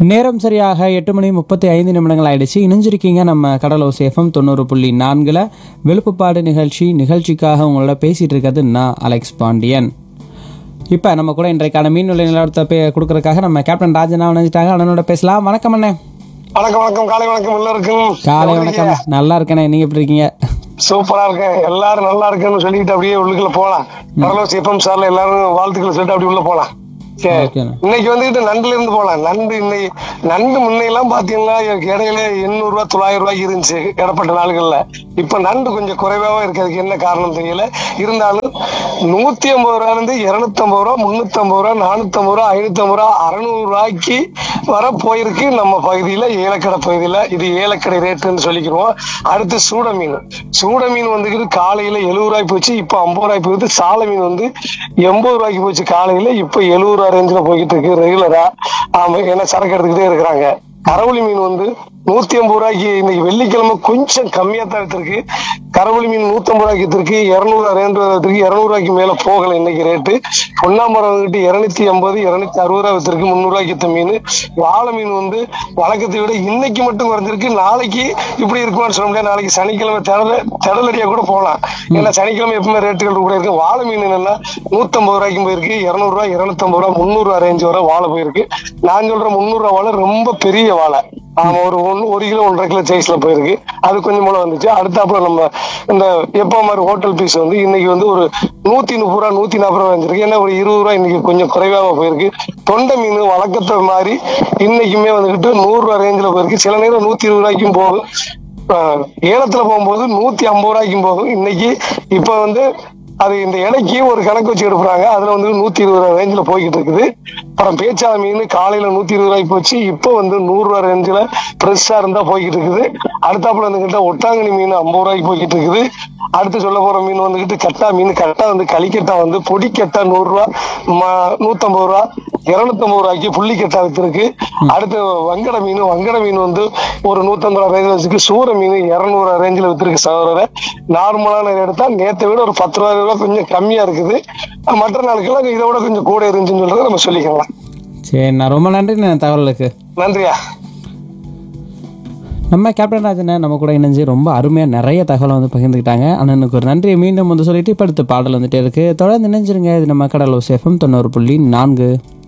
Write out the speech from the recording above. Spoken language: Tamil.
நேரம் சரியாக எட்டு மணி முப்பத்தி ஐந்து நிமிடங்கள் ஆயிடுச்சு இணைஞ்சிருக்கீங்க நம்ம கடலோ சேஃபம் தொண்ணூறு புள்ளி நான்கில் வெளுப்புப்பாடு நிகழ்ச்சி நிகழ்ச்சிக்காக உங்களோட பேசிகிட்டு இருக்கிறது நான் அலெக்ஸ் பாண்டியன் இப்போ நம்ம கூட இன்றைக்கான மீன்விலை நிலவரத்தை பே கொடுக்கறதுக்காக நம்ம கேப்டன் ராஜனா இணைஞ்சிட்டாங்க அண்ணனோட பேசலாம் வணக்கம் அண்ணே வணக்கம் வணக்கம் காலை வணக்கம் எல்லாருக்கும் காலை வணக்கம் நல்லா இருக்கேண்ணே நீங்கள் எப்படி இருக்கீங்க சூப்பரா இருக்கேன் எல்லாரும் நல்லா இருக்குன்னு சொல்லிட்டு அப்படியே உள்ளுக்குள்ள போலாம் பரலோஸ் எஃப்எம் சார்ல எல்லாரும் வாழ்த்துக்களை சொல்லிட்டு அப்படி உள்ள போலாம் சரி ஓகேண்ணே இன்னைக்கு வந்துட்டு நண்டுல இருந்து போலாம் நண்டு இன்னைக்கு நண்டு முன்னையெல்லாம் பாத்தீங்கன்னா இடையில எண்ணூறு ரூபாய் தொள்ளாயிரம் ரூபாய்க்கு இருந்துச்சு இடப்பட்ட நாளுகள்ல இப்ப நண்டு கொஞ்சம் குறைவாவே இருக்கிறதுக்கு என்ன காரணம் தெரியல இருந்தாலும் நூத்தி ஐம்பது ரூபாயில இருந்து இருநூத்தி ஐம்பது ரூபா முன்னூத்தி ஐம்பது ரூபா நானூத்தி ஐம்பது ரூபா ஐநூத்தி ஐம்பது ரூபா அறுநூறு ரூபாய்க்கு வர போயிருக்கு நம்ம பகுதியில ஏலக்கடை பகுதியில இது ஏலக்கடை ரேட்டுன்னு சொல்லிக்கிறோம் அடுத்து சூட மீன் சூட மீன் வந்துக்கிட்டு காலையில எழுபது ரூபாய்க்கு போச்சு இப்ப ஐம்பது ரூபாய்க்கு போகுது சாலை மீன் வந்து எண்பது ரூபாய்க்கு போச்சு காலையில இப்ப எழுபது ரூபா ரேஞ்சில் போய்கிட்டு இருக்கு ரெகுலரா ஆமா ஏன்னா சரக்கு எடுத்துக்கிட்டே இருக்கிறாங்க கரவுளி மீன் வந்து நூத்தி ஐம்பது ரூபாய்க்கு இன்னைக்கு வெள்ளிக்கிழமை கொஞ்சம் கம்மியா தான் எடுத்திருக்கு கரவுளி மீன் நூத்தி ஐம்பது ரூபாய்க்கு எடுத்திருக்கு இருநூறு ரெண்டு எடுத்திருக்கு இருநூறு ரூபாய்க்கு மேல போகல இன்னைக்கு ரேட்டு பொன்னாமரம் வந்துட்டு இருநூத்தி ஐம்பது இருநூத்தி அறுபது ரூபாய் வித்திருக்கு முந்நூறு ரூபாய்க்கு வித்த மீன் வாழை மீன் வந்து வழக்கத்தை விட இன்னைக்கு மட்டும் குறைஞ்சிருக்கு நாளைக்கு இப்படி இருக்குமான்னு சொல்ல முடியாது நாளைக்கு சனிக்கிழமை திடல திடலடியா கூட போகலாம் ஏன்னா சனிக்கிழமை எப்பவுமே ரேட்டுகள் கூட இருக்கு வாழை மீன் என்னன்னா நூத்தம்பது ரூபாய்க்கும் போயிருக்கு இருநூறு ரூபாய் இருநூத்தம்பது ரூபாய் முந்நூறு ரூபாய் ரேஞ்ச் வரை வாழை போயிருக்கு நான் சொல்ற முந்நூறு ரூபாய் வாழை ரொம்ப பெரிய வாழை ஆமா ஒரு ஒன்று ஒரு கிலோ ஒன்றரை கிலோ சைஸ்ல போயிருக்கு அது கொஞ்சம் மூலம் வந்துச்சு அடுத்தாப்புல நம்ம இந்த எப்போ மாதிரி ஹோட்டல் பீஸ் வந்து இன்னைக்கு வந்து ஒரு நூத்தி முப்பது ரூபா நூத்தி நாற்பது ரூபா வந்துருக்கு ஏன்னா ஒரு இருபது ரூபா இன்னைக்கு கொஞ்சம் குறைவாக போயிருக்கு தொண்டை மீன் வழக்கத்தை மாதிரி இன்னைக்குமே வந்துகிட்டு நூறு ரூபா ரேஞ்சில் போயிருக்கு சில நேரம் நூத்தி இருபது ரூபாய்க்கும் போகும் ஆஹ் ஏலத்துல போகும்போது நூத்தி ஐம்பது ரூபாய்க்கும் போகும் இன்னைக்கு இப்ப வந்து அது இந்த இலைக்கு ஒரு கணக்கு வச்சு எடுப்புறாங்க அதுல வந்து நூத்தி இருபது ரூபாய் ரேஞ்சில் போய்கிட்டு இருக்குது அப்புறம் பேச்சாத மீன் காலையில நூத்தி இருபது ரூபாய்க்கு போச்சு இப்போ வந்து நூறு ரூபாய் ரேஞ்சில் ஃப்ரெஷ்ஷா இருந்தா போய்கிட்டு இருக்குது அடுத்தாப்புல வந்துகிட்ட ஒட்டாங்கனி மீன் ஐம்பது ரூபாய்க்கு போய்கிட்டு இருக்குது அடுத்து சொல்ல போற மீன் வந்துகிட்டு கட்டா மீன் கட்டா வந்து களிக்கட்டா வந்து பொடி கட்டா நூறு ரூபா ம- நூத்தம்பது ரூபா இருநூத்தம்பது ரூபாய்க்கு புள்ளி கட்டா வித்துருக்கு அடுத்து வங்கட மீன் வங்கட மீன் வந்து ஒரு நூத்தம்பது ரூபா ரேஞ்சில் வச்சிருக்கு சூர மீன் இருநூறு ரேஞ்சில் வித்துருக்கு சகோதரரை நார்மலான எடுத்தா நேத்தை விட ஒரு பத்து ரூபாய் ரூபாய் கொஞ்சம் கம்மியா இருக்குது மற்ற நாளுக்கெல்லாம் இதை விட கொஞ்சம் கூட இருந்துச்சுன்னு சொல்றதை நம்ம சொல்லிக்கலாம் சரிண்ணா ரொம்ப நன்றி நான் தகவலுக்கு நன்றியா நம்ம கேப்டன் ராஜனை நம்ம கூட இணைஞ்சு ரொம்ப அருமையாக நிறைய தகவலை வந்து பகிர்ந்துக்கிட்டாங்க அண்ணனுக்கு ஒரு நன்றியை மீண்டும் வந்து சொல்லிட்டு இப்போ அடுத்த பாடல் வந்துட்டே இருக்கு தொடர்ந்து இணைஞ்சிருங்க இது நம்ம கடலோ சேஃபம் தொண்ணூறு புள்ளி நான்கு